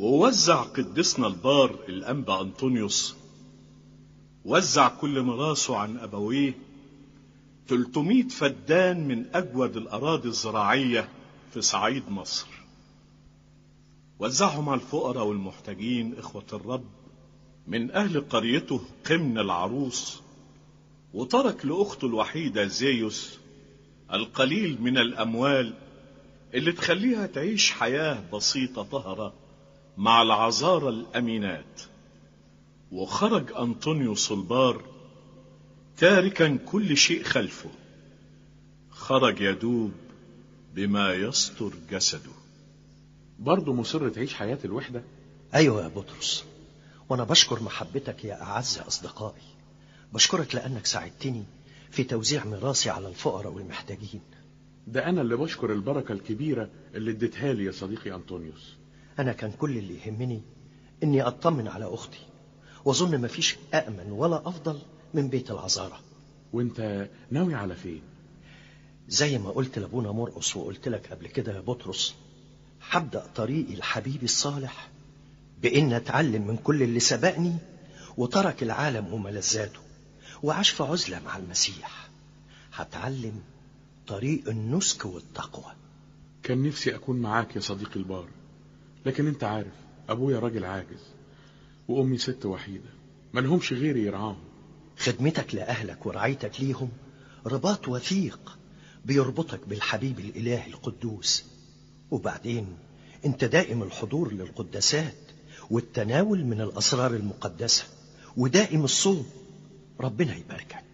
ووزع قدسنا البار الأنبا أنطونيوس وزع كل مراسه عن أبويه 300 فدان من أجود الأراضي الزراعية في صعيد مصر وزعهم على الفقراء والمحتاجين إخوة الرب من أهل قريته قمن العروس وترك لأخته الوحيدة زيوس القليل من الأموال اللي تخليها تعيش حياة بسيطة طهرة مع العذارى الأمينات وخرج أنطونيوس البار تاركا كل شيء خلفه خرج يدوب بما يستر جسده برضه مصر تعيش حياة الوحدة أيوة يا بطرس وأنا بشكر محبتك يا أعز أصدقائي بشكرك لأنك ساعدتني في توزيع ميراثي على الفقراء والمحتاجين ده أنا اللي بشكر البركة الكبيرة اللي اديتها لي يا صديقي أنطونيوس أنا كان كل اللي يهمني إني أطمن على أختي وأظن مفيش أأمن ولا أفضل من بيت العذارى وانت ناوي على فين زي ما قلت لأبونا مرقص وقلت لك قبل كده يا بطرس هبدأ طريقي لحبيبي الصالح بإن أتعلم من كل اللي سبقني وترك العالم وملذاته وعاش في عزلة مع المسيح هتعلم طريق النسك والتقوى كان نفسي أكون معاك يا صديقي البار لكن انت عارف أبويا راجل عاجز وأمي ست وحيدة ملهمش غيري يرعاهم خدمتك لأهلك ورعايتك ليهم رباط وثيق بيربطك بالحبيب الإله القدوس وبعدين انت دائم الحضور للقداسات والتناول من الأسرار المقدسة ودائم الصوم ربنا يباركك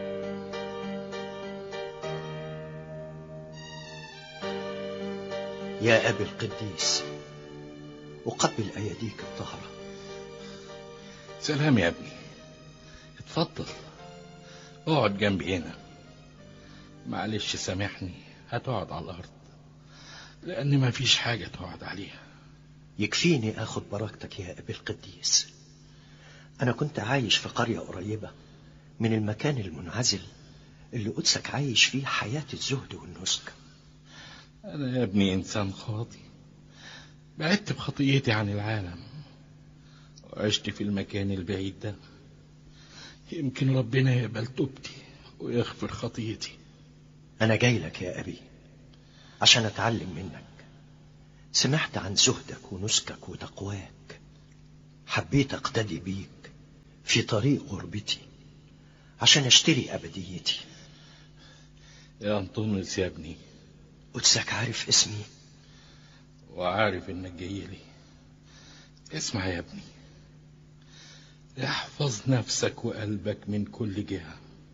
يا أبي القديس أقبل أيديك الطهرة سلام يا ابني اتفضل اقعد جنبي هنا معلش سامحني هتقعد على الأرض لأن مفيش حاجة تقعد عليها يكفيني أخذ بركتك يا أبي القديس أنا كنت عايش في قرية قريبة من المكان المنعزل اللي قدسك عايش فيه حياة الزهد والنسك أنا يا ابني إنسان خاطي بعدت بخطيتي عن العالم وعشت في المكان البعيد ده يمكن ربنا يقبل توبتي ويغفر خطيتي أنا جاي لك يا أبي عشان أتعلم منك سمعت عن زهدك ونسكك وتقواك حبيت أقتدي بيك في طريق غربتي عشان أشتري أبديتي يا أنطونيوس يا ابني قدسك عارف اسمي وعارف إنك جاي لي اسمع يا ابني احفظ نفسك وقلبك من كل جهة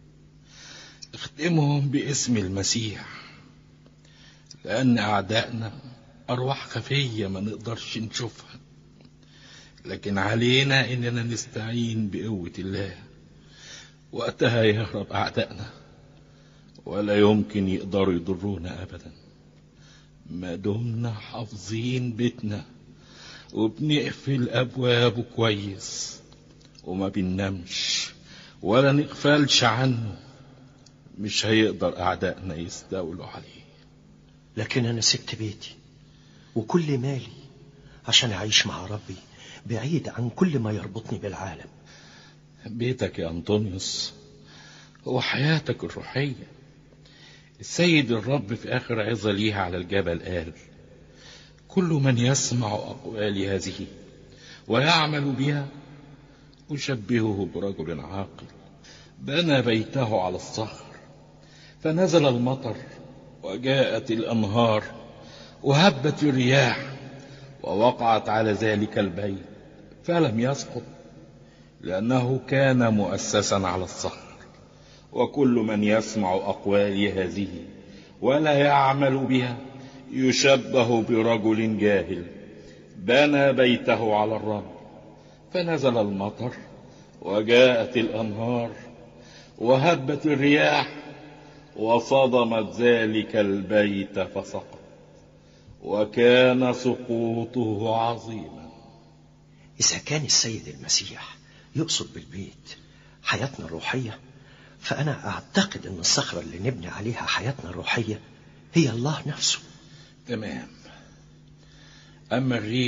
اخدمهم باسم المسيح لأن أعدائنا أرواح خفية ما نقدرش نشوفها لكن علينا إننا نستعين بقوة الله وقتها يهرب أعدائنا ولا يمكن يقدروا يضرونا أبدا ما دمنا حافظين بيتنا وبنقفل أبوابه كويس وما بننامش ولا نغفلش عنه مش هيقدر أعدائنا يستولوا عليه لكن أنا سبت بيتي وكل مالي عشان أعيش مع ربي بعيد عن كل ما يربطني بالعالم بيتك يا أنطونيوس هو حياتك الروحية السيد الرب في آخر عظة ليها على الجبل قال كل من يسمع أقوالي هذه ويعمل بها أشبهه برجل عاقل بنى بيته على الصخر فنزل المطر وجاءت الأنهار وهبت الرياح ووقعت على ذلك البيت فلم يسقط لأنه كان مؤسسا على الصخر وكل من يسمع أقوالي هذه ولا يعمل بها يشبه برجل جاهل بنى بيته على الرمل فنزل المطر وجاءت الأنهار وهبت الرياح وصدمت ذلك البيت فسقط وكان سقوطه عظيما إذا كان السيد المسيح يقصد بالبيت حياتنا الروحية فأنا أعتقد أن الصخرة اللي نبني عليها حياتنا الروحية هي الله نفسه تمام أما الريح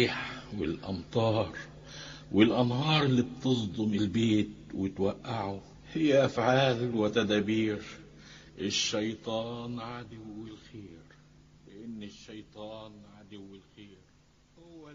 والأمطار والأنهار اللي بتصدم البيت وتوقعه هي أفعال وتدابير الشيطان عدو الخير لأن الشيطان عدو الخير هو